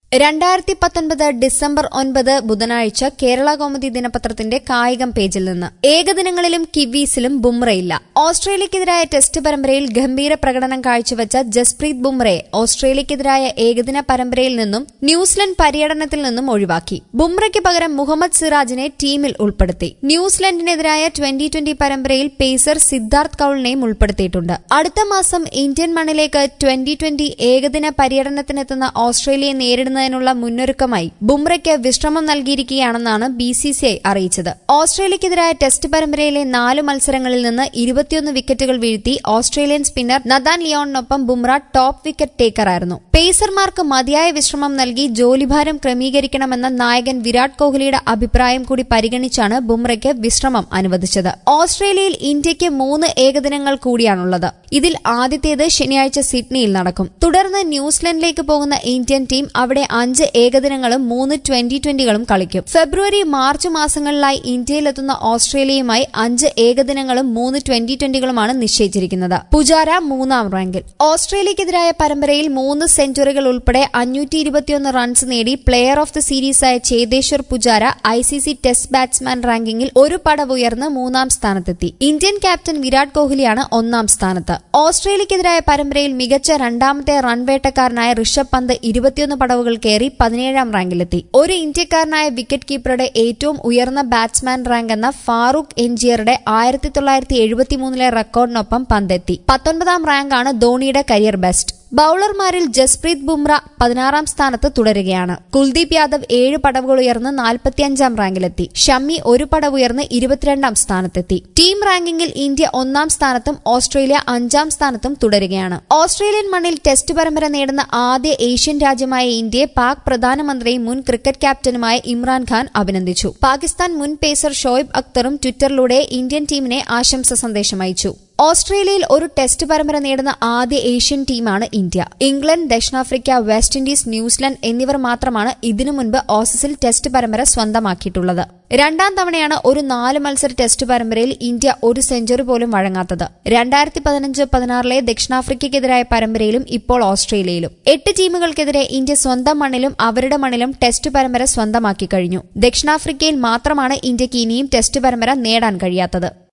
രണ്ടായിരത്തി പത്തൊൻപത് ഡിസംബർ ഒൻപത് ബുധനാഴ്ച കേരള കൗമുദി ദിനപത്രത്തിന്റെ കായികം പേജിൽ നിന്ന് ഏകദിനങ്ങളിലും കിവീസിലും ബുംറയില്ല ഓസ്ട്രേലിയക്കെതിരായ ടെസ്റ്റ് പരമ്പരയിൽ ഗംഭീര പ്രകടനം കാഴ്ചവെച്ച ജസ്പ്രീത് ബുംറയെ ഓസ്ട്രേലിയക്കെതിരായ ഏകദിന പരമ്പരയിൽ നിന്നും ന്യൂസിലൻഡ് പര്യടനത്തിൽ നിന്നും ഒഴിവാക്കി ബുംറയ്ക്ക് പകരം മുഹമ്മദ് സിറാജിനെ ടീമിൽ ഉൾപ്പെടുത്തി ന്യൂസിലൻഡിനെതിരായ ട്വന്റി ട്വന്റി പരമ്പരയിൽ പേസർ സിദ്ധാർത്ഥ് കൌളിനെയും ഉൾപ്പെടുത്തിയിട്ടുണ്ട് അടുത്ത മാസം ഇന്ത്യൻ മണ്ണിലേക്ക് ട്വന്റി ട്വന്റി ഏകദിന പര്യടനത്തിനെത്തുന്ന ഓസ്ട്രേലിയയെ നേരിടുന്നതിനുള്ള മുന്നൊരുക്കമായി ബുംറയ്ക്ക് വിശ്രമം നൽകിയിരിക്കുകയാണെന്നാണ് ബി സി സി ഐ അറിയിച്ചത് ഓസ്ട്രേലിയക്കെതിരായ ടെസ്റ്റ് പരമ്പരയിലെ നാല് മത്സരങ്ങളിൽ നിന്ന് ഇരുപത്തിയൊന്ന് വിക്കറ്റുകൾ വീഴ്ത്തി ഓസ്ട്രേലിയൻ സ്പിന്നർ നദാൻ ലിയോണിനൊപ്പം ബുംറ ടോപ്പ് വിക്കറ്റ് ടേക്കറായിരുന്നു പേസർമാർക്ക് മതിയായ വിശ്രമം നൽകി ജോലിഭാരം ക്രമീകരിക്കണമെന്ന നായകൻ വിരാട് കോഹ്ലിയുടെ അഭിപ്രായം കൂടി പരിഗണിച്ചാണ് ബുംറയ്ക്ക് വിശ്രമം അനുവദിച്ചത് ഓസ്ട്രേലിയയിൽ ഇന്ത്യയ്ക്ക് മൂന്ന് ഏകദിനങ്ങൾ കൂടിയാണുള്ളത് ഇതിൽ ആദ്യത്തേത് ശനിയാഴ്ച സിഡ്നിയിൽ നടക്കും തുടർന്ന് ന്യൂസിലൻഡിലേക്ക് പോകുന്ന ഇന്ത്യൻ ടീം അവിടെ അഞ്ച് ഏകദിനങ്ങളും മൂന്ന് ട്വന്റി ട്വന്റികളും കളിക്കും ഫെബ്രുവരി മാർച്ച് മാസങ്ങളിലായി ഇന്ത്യയിലെത്തുന്ന ഓസ്ട്രേലിയയുമായി അഞ്ച് ഏകദിനങ്ങളും മൂന്ന് ട്വന്റി ട്വന്റികളുമാണ് നിശ്ചയിച്ചിരിക്കുന്നത് പുജാര മൂന്നാം റാങ്കിൽ ഓസ്ട്രേലിയക്കെതിരായ പരമ്പരയിൽ മൂന്ന് സെഞ്ചുറികൾ ഉൾപ്പെടെ അഞ്ഞൂറ്റി ഇരുപത്തിയൊന്ന് റൺസ് നേടി പ്ലെയർ ഓഫ് ദി സീരീസായ Cheteshwar Pujara I C C test batsman റാങ്കിങ്ങിൽ ഒരു പടവ് ഉയർന്ന് മൂന്നാം സ്ഥാനത്തെത്തി ഇന്ത്യൻ ക്യാപ്റ്റൻ വിരാട് കോഹ്ലിയാണ് ഒന്നാം സ്ഥാനത്ത് ഓസ്ട്രേലിയക്കെതിരായ പരമ്പരയിൽ മികച്ച രണ്ടാമത്തെ റൺ വേട്ടക്കാരനായ ഋഷഭ് പന്ത് ഇരുപത്തിയൊന്ന് പടവുകൾ കയറി പതിനേഴാം റാങ്കിലെത്തി ഒരു ഇന്ത്യക്കാരനായ വിക്കറ്റ് കീപ്പറുടെ ഏറ്റവും ഉയർന്ന ബാറ്റ്സ്മാൻ റാങ്ക് എന്ന ഫാറൂഖ് എൻജിയറുടെ ആയിരത്തി തൊള്ളായിരത്തി എഴുപത്തിമൂന്നിലെ റെക്കോർഡിനൊപ്പം പന്തെത്തി പത്തൊൻപതാം റാങ്കാണ് ധോണിയുടെ കരിയർ ബെസ്റ്റ് ബൌളർമാരിൽ ജസ്പ്രീത് ബുംറ പതിനാറാം സ്ഥാനത്ത് തുടരുകയാണ് കുൽദീപ് യാദവ് ഏഴ് പടവുകൾ ഉയർന്ന് നാൽപ്പത്തിയഞ്ചാം റാങ്കിലെത്തി ഷമ്മി ഒരു പടവ് ഉയർന്ന് ഇരുപത്തിരണ്ടാം സ്ഥാനത്തെത്തി ടീം റാങ്കിങ്ങിൽ ഇന്ത്യ ഒന്നാം സ്ഥാനത്തും ഓസ്ട്രേലിയ അഞ്ചാം സ്ഥാനത്തും തുടരുകയാണ് ഓസ്ട്രേലിയൻ മണ്ണിൽ ടെസ്റ്റ് പരമ്പര നേടുന്ന ആദ്യ ഏഷ്യൻ രാജ്യമായ ഇന്ത്യയെ പാക് പ്രധാനമന്ത്രിയും മുൻ ക്രിക്കറ്റ് ക്യാപ്റ്റനുമായ ഇമ്രാൻഖാൻ അഭിനന്ദിച്ചു പാകിസ്ഥാൻ മുൻ പേസർ ഷോയിബ് അക്തറും ട്വിറ്ററിലൂടെ ഇന്ത്യൻ ടീമിനെ ആശംസ സന്ദേശം അയച്ചു ഓസ്ട്രേലിയയിൽ ഒരു ടെസ്റ്റ് പരമ്പര നേടുന്ന ആദ്യ ഏഷ്യൻ ടീമാണ് ഇന്ത്യ ഇംഗ്ലണ്ട് ദക്ഷിണാഫ്രിക്ക വെസ്റ്റ് ഇൻഡീസ് ന്യൂസിലൻഡ് എന്നിവർ മാത്രമാണ് ഇതിനു മുൻപ് ഓസീസിൽ ടെസ്റ്റ് പരമ്പര സ്വന്തമാക്കിയിട്ടുള്ളത് രണ്ടാം തവണയാണ് ഒരു നാല് മത്സര ടെസ്റ്റ് പരമ്പരയിൽ ഇന്ത്യ ഒരു സെഞ്ചുറി പോലും വഴങ്ങാത്തത് രണ്ടായിരത്തി പതിനഞ്ച് പതിനാറിലെ ദക്ഷിണാഫ്രിക്കയ്ക്കെതിരായ പരമ്പരയിലും ഇപ്പോൾ ഓസ്ട്രേലിയയിലും എട്ട് ടീമുകൾക്കെതിരെ ഇന്ത്യ സ്വന്തം മണ്ണിലും അവരുടെ മണ്ണിലും ടെസ്റ്റ് പരമ്പര സ്വന്തമാക്കി കഴിഞ്ഞു ദക്ഷിണാഫ്രിക്കയിൽ മാത്രമാണ് ഇന്ത്യക്ക് ഇനിയും ടെസ്റ്റ് പരമ്പര നേടാൻ കഴിയാത്തത്